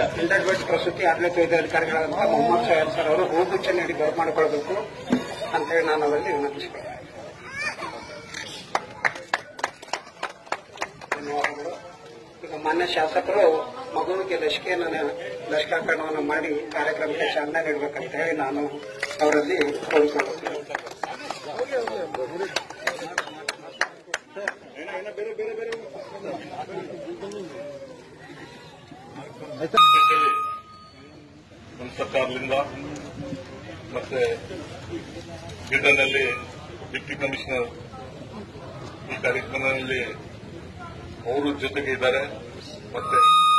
hundred bed ಪ್ರಸೂತಿ ಆಡಳಿತ ಅಧಿಕಾರಿಗಳಾದಂತಹ Mohammed Sohail sir ಅವರು ಹೂಗುಚ್ಛ ನೀಡಿ ಬರಮಾಡಿಕೊಳ್ಬೇಕು ಅಂತ ಹೇಳಿ ನಾನು ಅವರಲ್ಲಿ ವಿನಂತಿಸಿಕೊಳ್ಳಿ ಧನ್ಯವಾದಗಳು ಈಗ ಮಾನ್ಯ ಶಾಸಕರು ಮಗುವಿಗೆ ಲಸಿಕೆಯನ್ನು ಲಸಿಕಾಕರಣವನ್ನು ಮಾಡಿ ಕಾರ್ಯಕ್ರಮಕ್ಕೆ ಚಾಲನೆ ನೀಡಬೇಕಂತ ಹೇಳಿ ನಾನು ಅವರಲ್ಲಿ ಕೋರಿಕೊಳ್ಳುತ್ತೇನೆ ನಮ್ಮ ಸರ್ಕಾರದಿಂದ ಮತ್ತೆ ಬೀದರ್ನಲ್ಲಿ ಡಿಪ್ಟಿ ಕಮಿಷನರ್ ಈ ಕಾರ್ಯಕ್ರಮದಲ್ಲಿ ಅವರು ಜೊತೆಗೆ ಇದ್ದಾರೆ ಮತ್ತೆ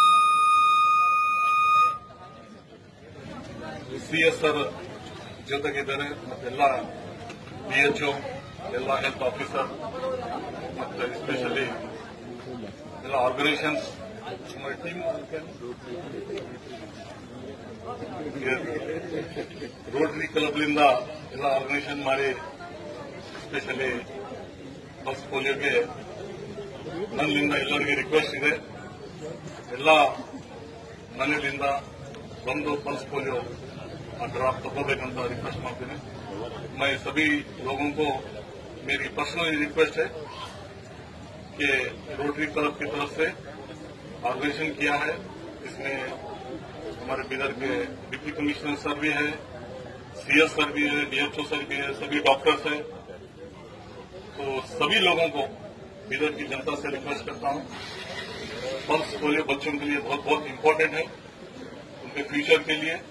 ಸಿಎಸ್ಆರ್ ಜೊತೆಗಿದ್ದಾರೆ ಮತ್ತೆಲ್ಲ ಡಿಎಚ್ಒ ಎಲ್ಲ ಹೆಲ್ತ್ ಆಫೀಸರ್ ಮತ್ತೆ ಎಸ್ಪೆಷಲಿ ಎಲ್ಲ ಆರ್ಗನೈಸೇಷನ್ಸ್ ಟೀಮ್ ರೋಟರಿ ಕ್ಲಬ್ಲಿಂದ ಎಲ್ಲ ಆರ್ಗನೈಸೇಷನ್ ಮಾಡಿ ಸ್ಪೆಷಲಿ ಪಲ್ಸ್ ಪೋಲಿಯೋಗೆ ನನ್ನಿಂದ ಎಲ್ಲರಿಗೆ ರಿಕ್ವೆಸ್ಟ್ ಇದೆ ಎಲ್ಲ ಮನೆಯಿಂದ ಬಂದು ಪಲ್ಸ್ ಪೋಲಿಯೋ ಡ್ರಾಪ್ ತಗೋಬೇಕಂತ ರಿಕ್ವೆಸ್ಟ್ ಮಾಡ್ತೀನಿ मैं सभी लोगों को मेरी पर्सनल रिक्वेस्ट है कि रोटरी क्लब की तरफ से ऑर्गेनाइजेशन किया है इसमें हमारे बिदर के डिप्टी कमिश्नर सर भी है सीएस सर भी है डीएचओ सर भी है सभी डॉक्टर्स हैं तो सभी लोगों को बिदर की जनता से रिक्वेस्ट करता हूं पल्स पोलियो बच्चों के लिए बहुत बहुत इम्पोर्टेंट है उनके फ्यूचर के लिए